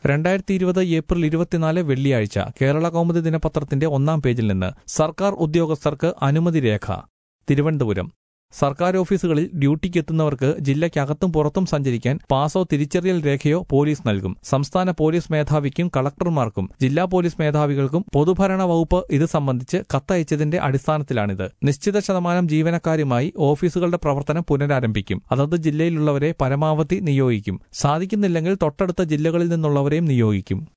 രണ്ടായിരത്തി ഇരുപത് ഏപ്രിൽ ഇരുപത്തിനാല് വെള്ളിയാഴ്ച കേരള കൗമുദി ദിനപത്രത്തിന്റെ ഒന്നാം പേജിൽ നിന്ന് സർക്കാർ ഉദ്യോഗസ്ഥർക്ക് അനുമതി രേഖ തിരുവനന്തപുരം സർക്കാർ ഓഫീസുകളിൽ ഡ്യൂട്ടിക്കെത്തുന്നവർക്ക് ജില്ലയ്ക്കകത്തും പുറത്തും സഞ്ചരിക്കാൻ പാസോ തിരിച്ചറിയൽ രേഖയോ പോലീസ് നൽകും സംസ്ഥാന പോലീസ് മേധാവിക്കും കളക്ടർമാർക്കും ജില്ലാ പോലീസ് മേധാവികൾക്കും പൊതുഭരണ വകുപ്പ് ഇത് സംബന്ധിച്ച് കത്തയച്ചതിന്റെ അടിസ്ഥാനത്തിലാണിത് നിശ്ചിത ശതമാനം ജീവനക്കാരുമായി ഓഫീസുകളുടെ പ്രവർത്തനം പുനരാരംഭിക്കും അതത് ജില്ലയിലുള്ളവരെ പരമാവധി നിയോഗിക്കും സാധിക്കുന്നില്ലെങ്കിൽ തൊട്ടടുത്ത ജില്ലകളിൽ നിന്നുള്ളവരെയും നിയോഗിക്കും